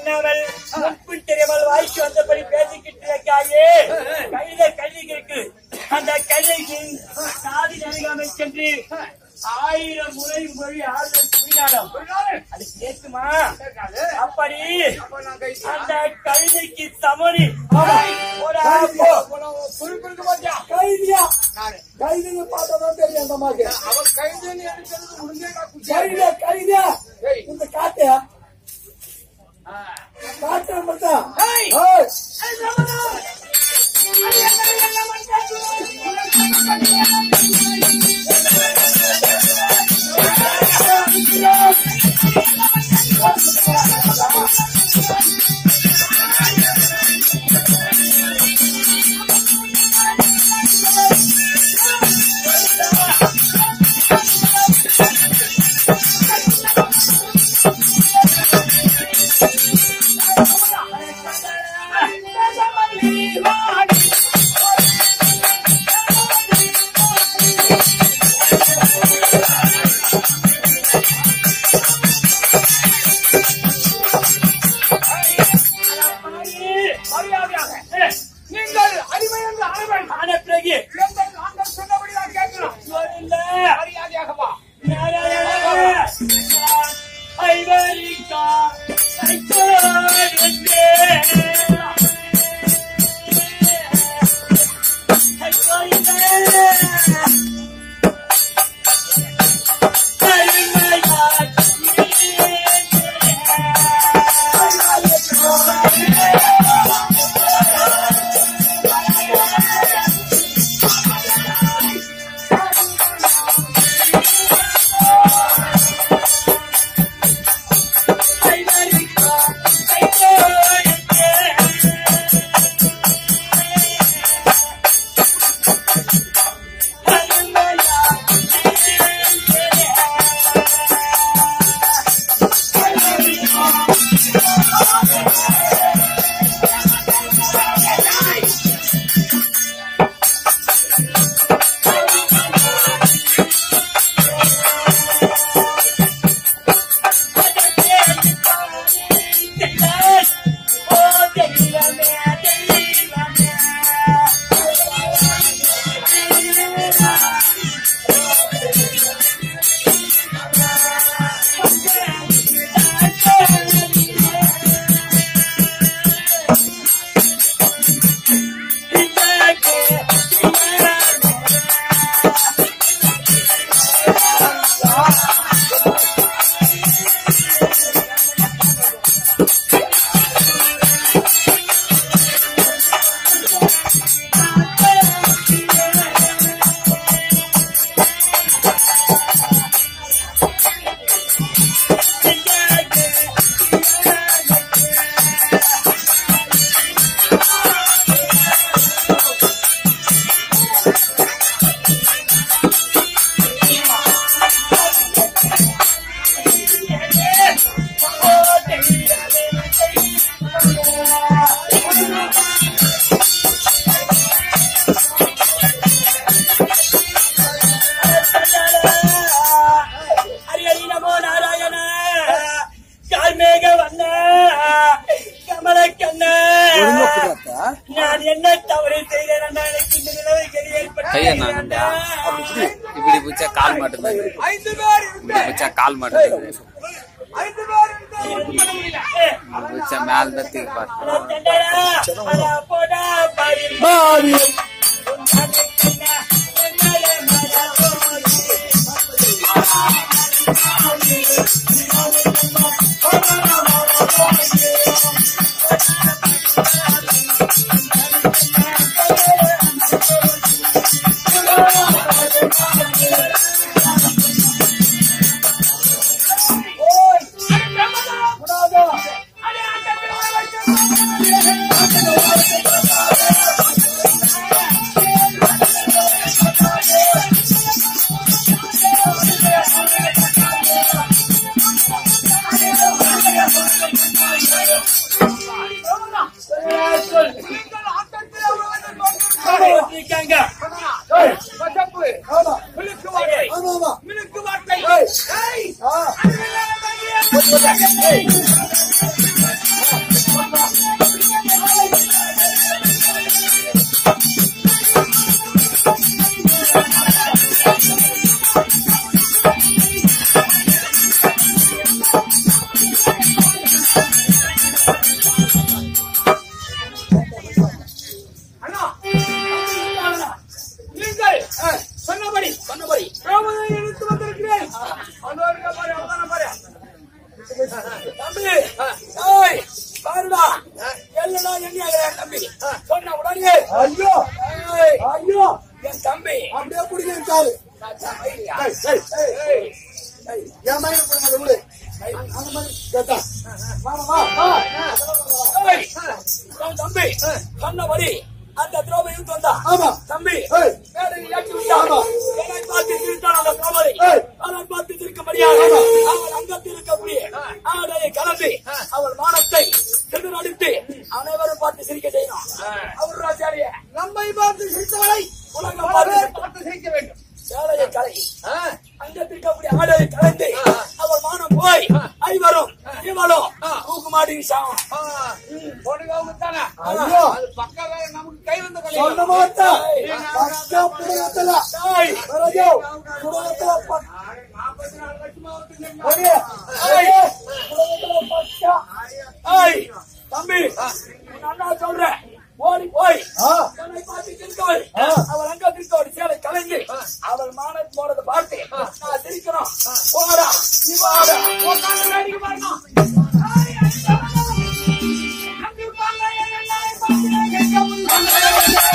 பண்ணாமல் முன்பின் தெரியாமல் வாய்க்கு வந்தபடி பேசிக்கிட்டு இருக்காயே கையில கல்வி இருக்கு அந்த கல்விக்கு சாதி நெருங்காமை சென்று ஆயிரம் முறை மொழி ஆறுதல் புரியாடம் அது கேட்குமா அப்படி அந்த கல்விக்கு சமணி போடா, போ. குறிப்பிடுக்க மாட்டியா கைதியா நானு கைதின்னு பார்த்தாதான் தெரியும் அந்த அம்மாக்கு அவன் கைதுன்னு எடுக்கிறது முடிஞ்சே நான் குச்சி கைதியா கைதியா ஏய். இந்த காட்டு காட்டு மட்டும் ஏய். ஏய். மரியாதையாக நீங்கள் அடிமை என்று ஆனவன் ஆன பிறகு எங்கள் நாங்கள் சொன்னபடி நான் கேட்கிறோம் சொல்லுங்க. மரியாதையாக வா ஐவரிக்கா ஹரி நமோ நாராயண கார்மேக வண்ண கமல கண்ண நான் என்ன தவறு செய்தேன் அண்ணா? எனக்கு இந்த நிலைமை கதி கையை நானுண்டா. ஏற்பட்டது இப்படி பிடிச்சா கால் மட்டும் தான் இருக்கு. ஐந்து பேர் இப்படி பிடிச்சா கால் மட்டும் தான் இருக்கு. ஐந்து பேர் இருந்து பண்ண முடியல இப்படி பிடிச்சா மேல தான் தூக்கி பாரு பாவி அடே, அந்த பிள்ளை வைத்து செல்லடா எண்ணி ஆகிறான் தம்பி சொன்ன உடனே ஐயோ ஏய், ஐயோ என் தம்பி அப்படியே பிடிக்க இருக்காரு என் மகனை போய் அதை விடு அந்த மாதிரி கேட்டா வாமா, வா வா ஏய், என் தம்பி சொன்னபடி அந்த திரௌபதியும் வந்தா ஆமா தம்பி ஏய். மேடையில் ஏற்றி விட்டான். ஆமா. என்னை பார்த்து சிரித்தான் அந்த திரௌபதி. ஏய். அவனை பார்த்து சிரிக்கும்படியாக அவள் அங்கத்தில் இருக்கக்கூடிய ஆடையை கலந்து அவள் மானத்தை சிதறடித்து அனைவரும் பார்த்து சிரிக்க செய்யணும் அவர் ராஜாரிய நம்மை பார்த்து சிரித்தவளை உலகம் பலரை பார்த்து பார்த்து சிரிக்க வேண்டும் சேலையை கலை அங்கத்தில் இருக்கக்கூடிய ஆடையை கலந்து அவள் மானம் போய் ஐவரும் இவளும் தூக்குமாடி சாவும் பொடுகாவுத்தானே ஐயோ. அது பக்கம் வேற நமக்கு கை வந்த சொன்ன கொலை மாட்டா பக்கா புடகத்துல ஏய், வரஜோ புடகத்துல பக்கா நாற்பத்தி நாலு லட்சமா வந்து ஒரே ஒரே புடகத்துல பக்கா ஏய், தம்பி உன் அண்ணா சொல்றேன் ஓடி போய் ஆ என்னை பார்த்து சிரிக்கவள் ஆ. அவள் அங்க இருக்கவள் சேலை கலைந்து அவள் மானம் போனதை பார்த்து நான் சிரிக்கணும் போடா நீ போடா உட்கார்ந்து வேடிக்கை பாருங்க அங்கு பாருங்க எல்லாரும் பார்த்து கேட்க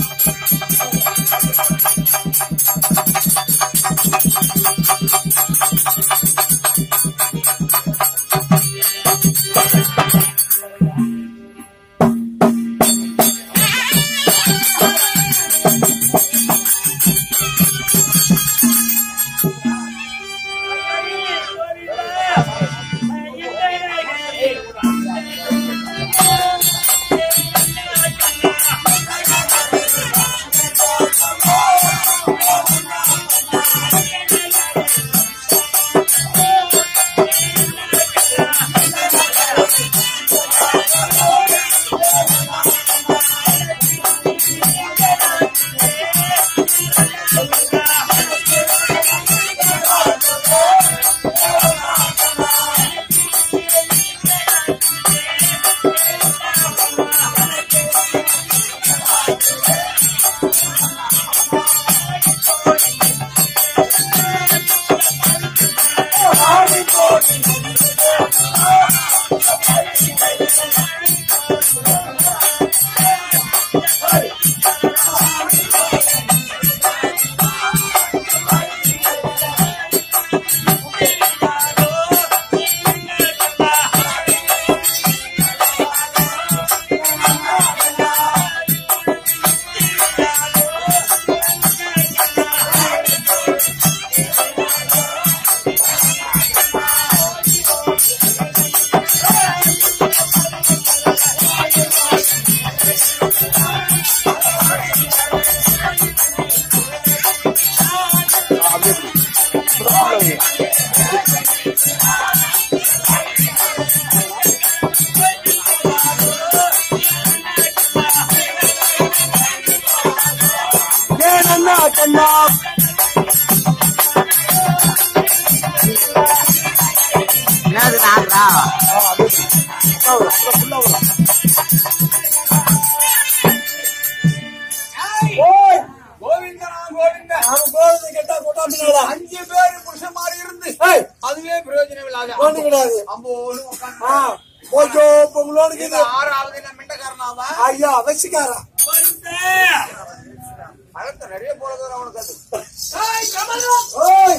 ஆ ஃபுல்லா வரும் அப்புறம் ஃபுல்லா வரும் ஓய் கோவிந்தனா கோவிந்த நாம கோவிந்த கேட்டா கொட்டாந்துங்களா அஞ்சு பேரு புருஷன் மாதிரி இருந்து ஏய் அதுவே பிரயோஜனம் இல்லாத ஒண்ணு கிடையாது அம்போன்னு உட்கார்ந்து ஆ கொஞ்சம் பொங்கலோடு இது ஆறாவது என்ன மிண்டக்காரனாவா ஐயா அவசிக்காரா அழத்த நிறைய போறது அவனுக்கு அது ஓய்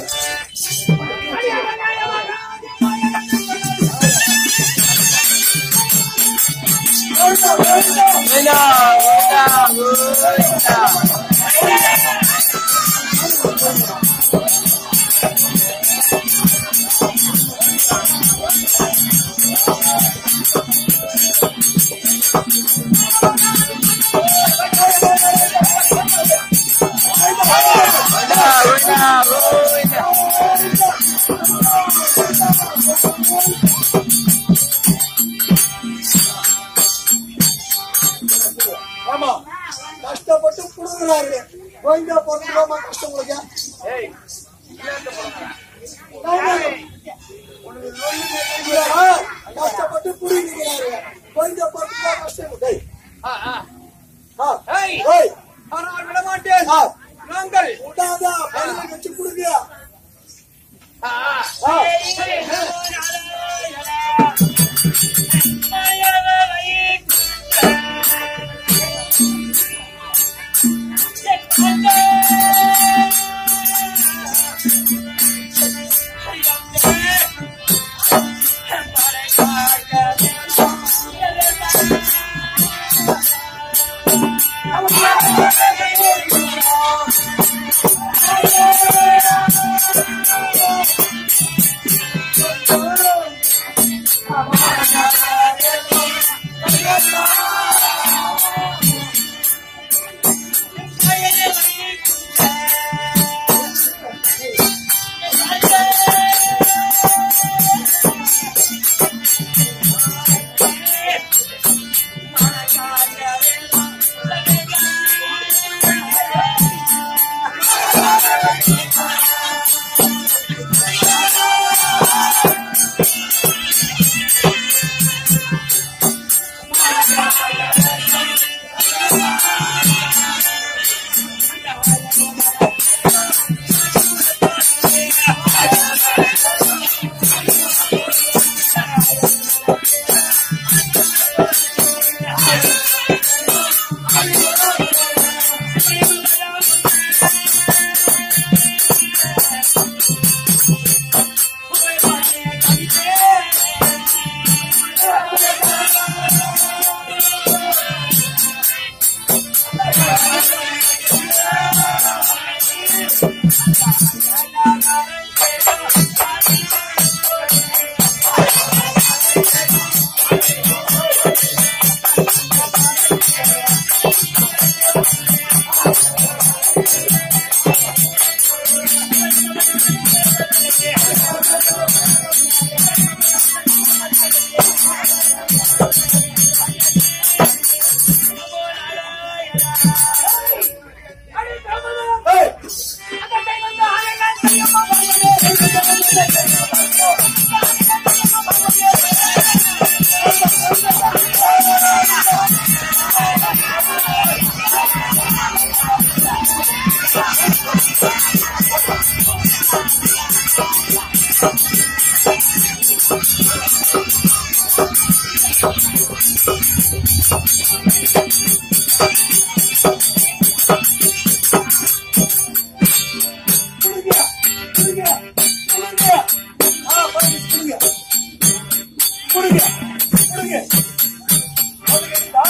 கோவிந்தா, கோவிந்தா, கோவிந்தா. கோவிந்தா, கோவிந்தா, கோவிந்தா. ஆமா கஷ்டப்பட்டு புடுங்குறாரு கோயிந்தா போறது ரொம்ப கஷ்டம் உங்களுக்கு ஆ, கஷ்டப்பட்டு புடுங்கிறாரு கோயிந்தா போறது கஷ்டம் டேய் ஆ ஏய். ஏய் ஆனால் விட மாட்டேன் ஆ நாங்கள் விடாதா பையனை வச்சு புடுங்க ஆ, ஆ. ஆ ஏய் புடுங்க புடுங்க புடுங்க ஆ பாருங்க புடுங்க புடுங்க புடுங்க புடுங்கடா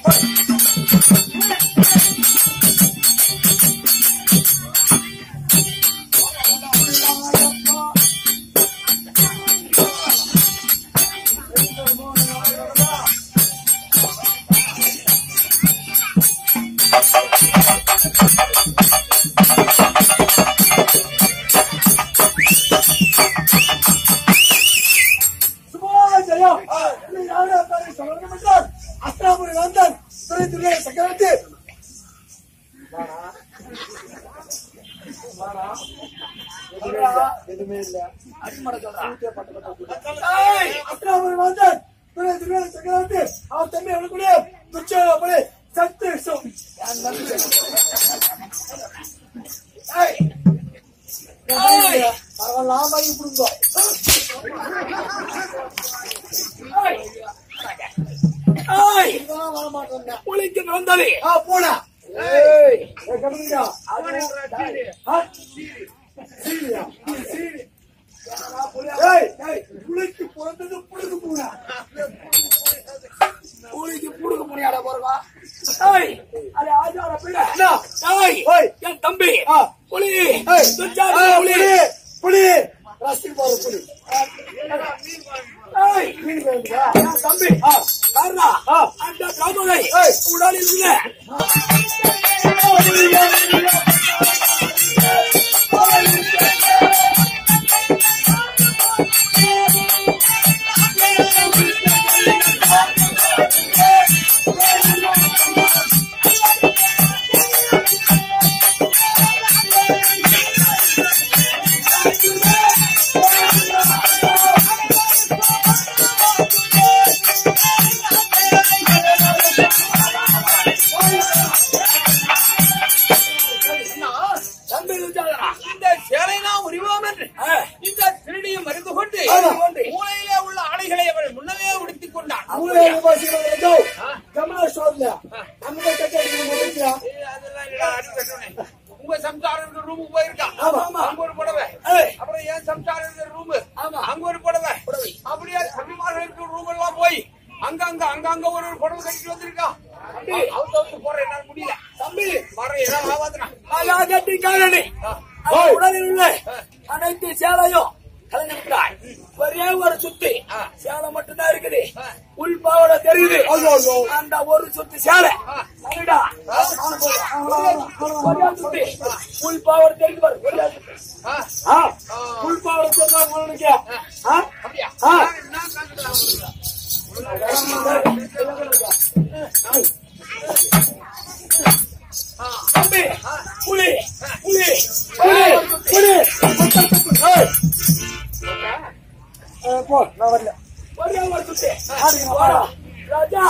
சுபாஜயம் யாரா பாரு சமர்ப்பணம் அஸ்தாபுரி வந்தன் துறை துறை சக்கரவர்த்தி எதுவுமே இல்ல அஸ்தாபுரி வந்தன் துணை திருவேணி சக்கரவர்த்தி அவன் தம்பி அவனுக்குரிய துச்சபடி சத்து சு என் நம்பி ஏய் பரவாயில்ல ஆமாயி கொடுங்க இதெல்லாம் வர மாட்டேன் உழைக்க வந்தாலே ஆ போடா ஏய் கவனிங்க ஆ சீரியா சீரி ஏய் ஏய் புளிக்கு பிறந்தது புடுக்கு போடா கூலிக்கு புடுக்க முடியாத போறவா ஏய் அது ஆஜார பிள்ளை என்ன ஏய் ஏய். என் தம்பி ஆ. புலி ஏய் துச்சாத ஏய், புலி புலி புலி ரசிக்கு போற புலி ஏய் மீன் வேண்டுதா என் தம்பி ஆ காரணா ஆ. அந்த காமலை ஏய். உடலில் உள்ள தம்பி துச்சாதனா இந்த சேலை நாம் உரிவோம் என்று இந்த திருடியும் மறிந்து கொண்டு ஆமா. மூலையிலே உள்ள ஆடைகளை அவள் முன்னமே உடுத்திக் கொண்டான் மூளை உபாசிகள் ஜோ கமலா ஷோல்ல நம்ம கட்ட முடியா ஏய், அதெல்லாம் இல்லடா, அடி கட்டணே. உங்க சம்சாரம் ரூமுக்கு போயிருக்கான் ஆமா, ஆமா. அங்க ஒரு புடவை ஏய். அப்புறம் என் சம்சாரம் இருக்கிற ரூமு ஆமா. அங்க ஒரு புடவை அப்படியே தம்பிமார்கள் இருக்கிற ரூம் எல்லாம் போய் அங்க அங்க அங்க அங்க ஒரு ஒரு புடவை கட்டிட்டு வந்திருக்கான் அவுத்து அவுத்து போற என்னால முடியல தம்பி வர ஏதாவது ஆகாதுண்ணா ஆயா கட்டி காரணி உடலில் உள்ள அனைத்து சேலையும் கலந்து விட்டாய் ஒரே ஒரு சுத்தி சேலை மட்டும்தான் இருக்குது உள் பாவட தெரியுது அந்த ஒரு சுத்தி சேலை சரிடா? ஒரே சுத்தி உள் பாவட தெரியுது பாரு ஒரே சுத்தி ஆ, ஆ புல் பாவட சொன்னாங்க உங்களுக்கு ஆ அப்படியா ஆ. நான் நான் காட்டுறேன் தம்பி புலி புலி புலி புலி ஏய் ஏ, போ நான் வரல ஒரே ஒரு சுத்தி ஆடுங்க, போடா. ஆடுங்க. ராஜா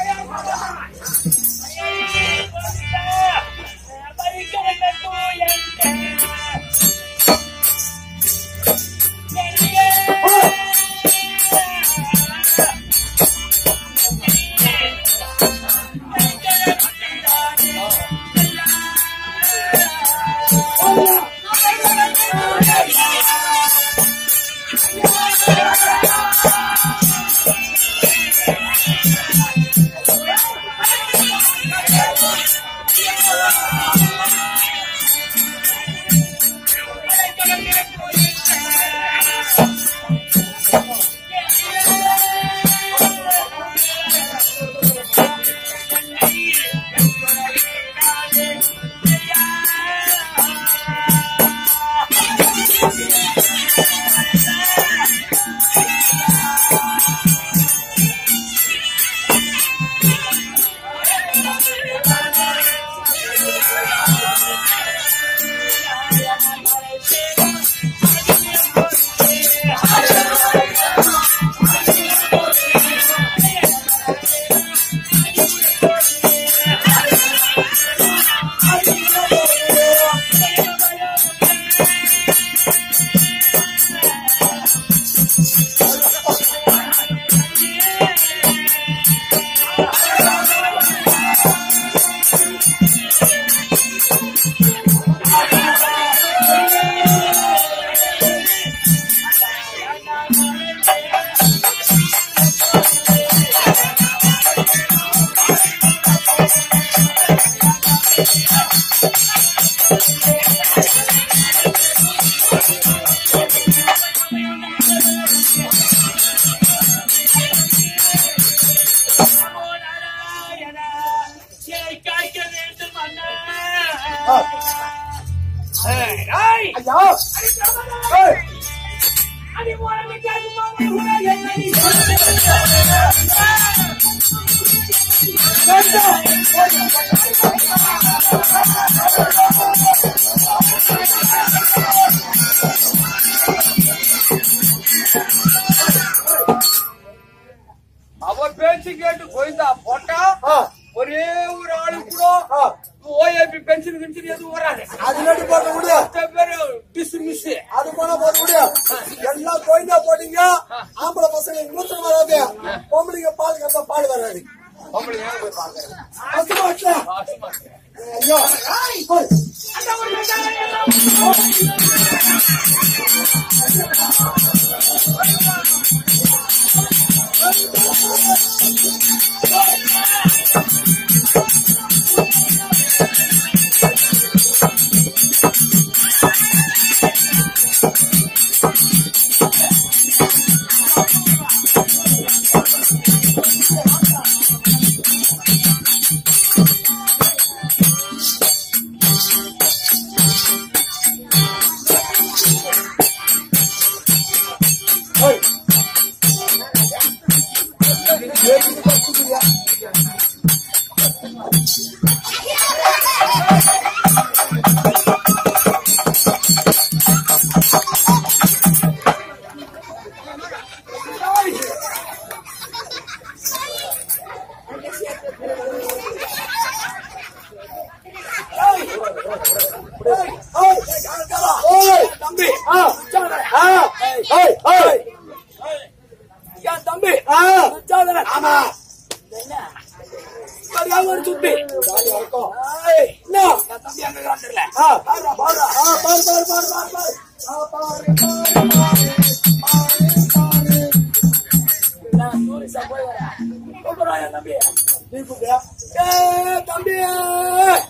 ஐயா ஏய் மிஸ் அது போனா போது முடியும் எல்லாம் கோயிந்தா போட்டீங்க ஆம்பளை பசங்க மூத்தம் வராது பொம்பளைங்க பால் கத்த பால் வராது பொம்பளை ஏன் போய் பாக்குறேன் பத்து மாட்டுல ஐயோ போய். போய். ஏறிட்டு படுத்துக்கிறியா? ஓய். ஓய். தம்பி ஆ. உச்சாதன. ஆ. ஓய். ஓய். என் தம்பி ஆ. உச்சாதன. ஆமா. சரியா ஒரு சுத்தி ஜாலி இருக்கும். ஏய், என்ன? என் தம்பி எங்க இருக்கிறான்னு தெரியல ஆ. பாருடா, பாருடா. ஆ, பாரு, பாரு, பாரு, பாரு, பாரு. ஆ, பாரு, பாரு, பாரு. பாரு, பாரு. நான் டூரிஸ்டா போய் வரேன். கூப்பிடுறான் என் தம்பி. நீ கூப்பிடுறியா? ஏய், தம்பி